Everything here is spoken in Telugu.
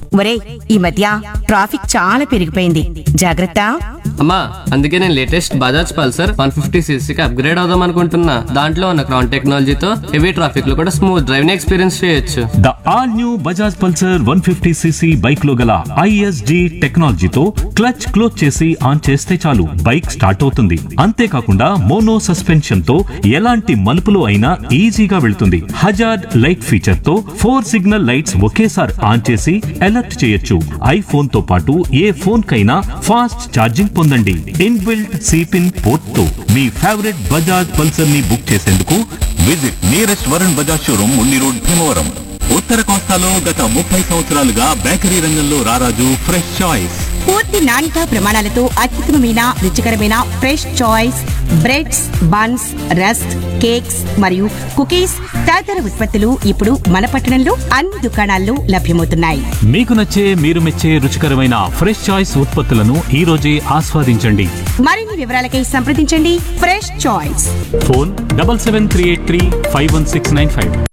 ఒరే ఈ మధ్య ట్రాఫిక్ చాలా పెరిగిపోయింది జాగ్రత్త అమ్మా అందుకే నేను latest Bajaj Pulsar one fifty సీసీకి అప్గ్రేడ్ అవుదాం అనుకుంటున్నా దాంట్లో ఉన్న క్రౌన్ టెక్నాలజీతో హెవీ ట్రాఫిక్ లో కూడా స్మూత్ డ్రైవింగ్ ఎక్స్పీరియన్స్ చేయొచ్చు the all new Bajaj Pulsar one fifty CC bike లో గల ఐఎస్జి టెక్నాలజీతో క్లచ్ క్లోజ్ చేసి ఆన్ చేస్తే చాలు బైక్ స్టార్ట్ అవుతుంది అంతేకాకుండా మోనో సస్పెన్షన్ తో ఎలాంటి మలుపులు అయినా ఈజీగా వెళ్తుంది హజార్డ్ లైట్ ఫీచర్ తో ఫోర్ సిగ్నల్ లైట్స్ ఒకేసారి ఆన్ చేసి అలర్ట్ చేయొచ్చు ఐఫోన్ తో పాటు ఏ ఫోన్ కైనా ఫాస్ట్ ఛార్జింగ్ పొందండి ఇన్బిల్ట్ సిపిన్ పోర్ట్ తో మీ ఫేవరెట్ బజాజ్ పల్సర్ ని బుక్ చేసేందుకు visit nearest Varun Bajaj showroom Undi road Bhimavaram ఉత్తర కోస్తాలో గత ముప్పై సంవత్సరాలుగా బేకరీ రంగంలో రారాజు ఫ్రెష్ చాయిస్ పూర్తి నాణ్యత ప్రమాణాలతో అత్యుత్తమమైన రుచికరమైన fresh choice breads buns rusk cakes మరియు కుకీస్ తదితర ఉత్పత్తులు ఇప్పుడు మన పట్టణంలో అన్ని దుకాణాల్లో లభ్యమవుతున్నాయి మీకు నచ్చే మీరు మెచ్చే రుచికరమైన ఫ్రెష్ చాయిస్ ఉత్పత్తులను ఈ రోజే ఆస్వాదించండి మరిన్ని వివరాలకై సంప్రదించండి fresh choice phone double seven three eight three five one six nine five